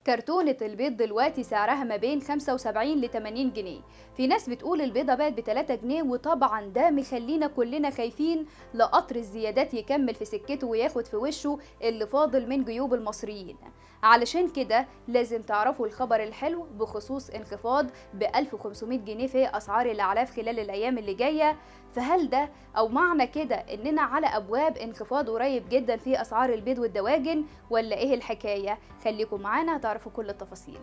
كرتونة البيض دلوقتي سعرها ما بين 75 ل 80 جنيه في ناس بتقول البيضة بقت ب 3 جنيه وطبعا ده مخلينا كلنا خايفين لقطر الزيادات يكمل في سكته وياخد في وشه اللي فاضل من جيوب المصريين علشان كده لازم تعرفوا الخبر الحلو بخصوص انخفاض ب 1500 جنيه في اسعار الاعلاف خلال الايام اللي جايه فهل ده او معنى كده اننا على ابواب انخفاض قريب جدا في اسعار البيض والدواجن ولا ايه الحكايه خليكم معانا تعرفوا كل التفاصيل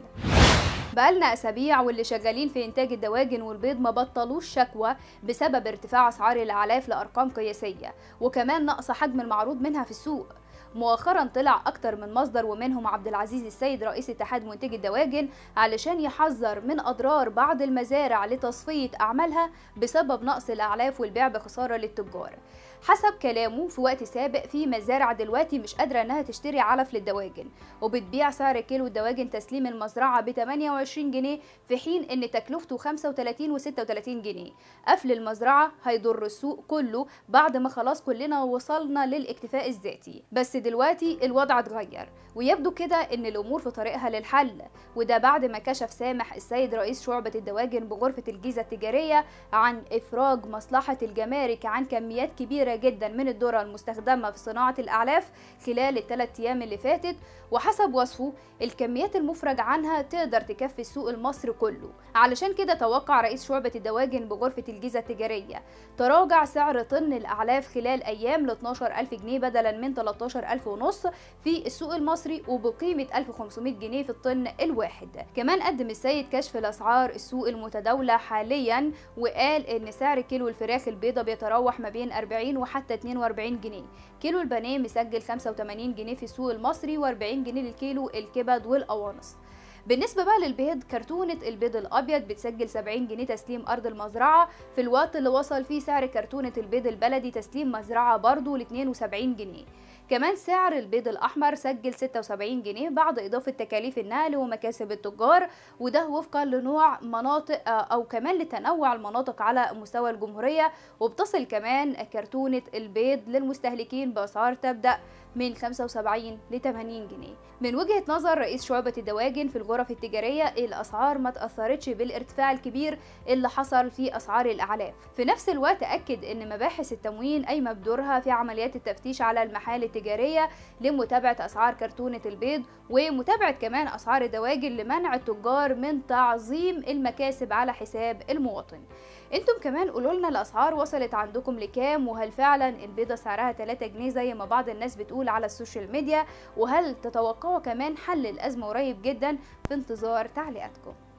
بقالنا اسابيع واللي شغالين في انتاج الدواجن والبيض ما بطلوش شكوى بسبب ارتفاع اسعار الاعلاف لارقام قياسيه وكمان نقص حجم المعروض منها في السوق مؤخرا طلع اكتر من مصدر ومنهم عبد العزيز السيد رئيس اتحاد منتجي الدواجن علشان يحذر من اضرار بعض المزارع لتصفيه اعمالها بسبب نقص الاعلاف والبيع بخساره للتجار حسب كلامه في وقت سابق في مزارع دلوقتي مش قادرة انها تشتري علف للدواجن وبتبيع سعر كيلو الدواجن تسليم المزرعة ب 28 جنيه في حين ان تكلفته 35 و 36 جنيه قفل المزرعة هيضر السوق كله بعد ما خلاص كلنا وصلنا للاكتفاء الذاتي بس دلوقتي الوضع اتغير ويبدو كده ان الامور في طريقها للحل وده بعد ما كشف سامح السيد رئيس شعبة الدواجن بغرفة الجيزة التجارية عن افراج مصلحة الجمارك عن كميات كبيرة جدا من الذرة المستخدمة في صناعة الاعلاف خلال الثلاث ايام اللي فاتت وحسب وصفه الكميات المفرج عنها تقدر تكفي السوق المصري كله علشان كده توقع رئيس شعبة الدواجن بغرفة الجيزة التجارية تراجع سعر طن الاعلاف خلال ايام ل 12000 جنيه بدلا من 13000 ونص في السوق المصري وبقيمة 1500 جنيه في الطن الواحد كمان قدم السيد كشف الاسعار السوق المتداولة حاليا وقال ان سعر كيلو الفراخ البيضة بيتراوح ما بين 40 وحتى 42 جنيه كيلو البانيه مسجل 85 جنيه في السوق المصري و40 جنيه للكيلو الكبد والقوانص بالنسبة بقى للبيض كرتونة البيض الأبيض بتسجل 70 جنيه تسليم أرض المزرعة في الوقت اللي وصل فيه سعر كرتونة البيض البلدي تسليم مزرعة برضه ل 72 جنيه كمان سعر البيض الأحمر سجل 76 جنيه بعد إضافة تكاليف النقل ومكاسب التجار وده وفقا لنوع مناطق أو كمان لتنوع المناطق على مستوى الجمهورية وبتصل كمان كرتونة البيض للمستهلكين بأسعار تبدأ من 75 ل 80 جنيه من وجهة نظر رئيس شعبة الدواجن في الغرف التجارية الأسعار ما تأثرتش بالارتفاع الكبير اللي حصل في أسعار الأعلاف في نفس الوقت أكد أن مباحث التموين قايمة بدورها في عمليات التفتيش على المحال التجارية لمتابعة أسعار كرتونة البيض ومتابعة كمان أسعار الدواجن لمنع التجار من تعظيم المكاسب على حساب المواطن انتم كمان قولوا لنا الاسعار وصلت عندكم لكام وهل فعلا البيضه سعرها 3 جنيه زي ما بعض الناس بتقول على السوشيال ميديا وهل تتوقعوا كمان حل الازمه قريب جدا في انتظار تعليقاتكم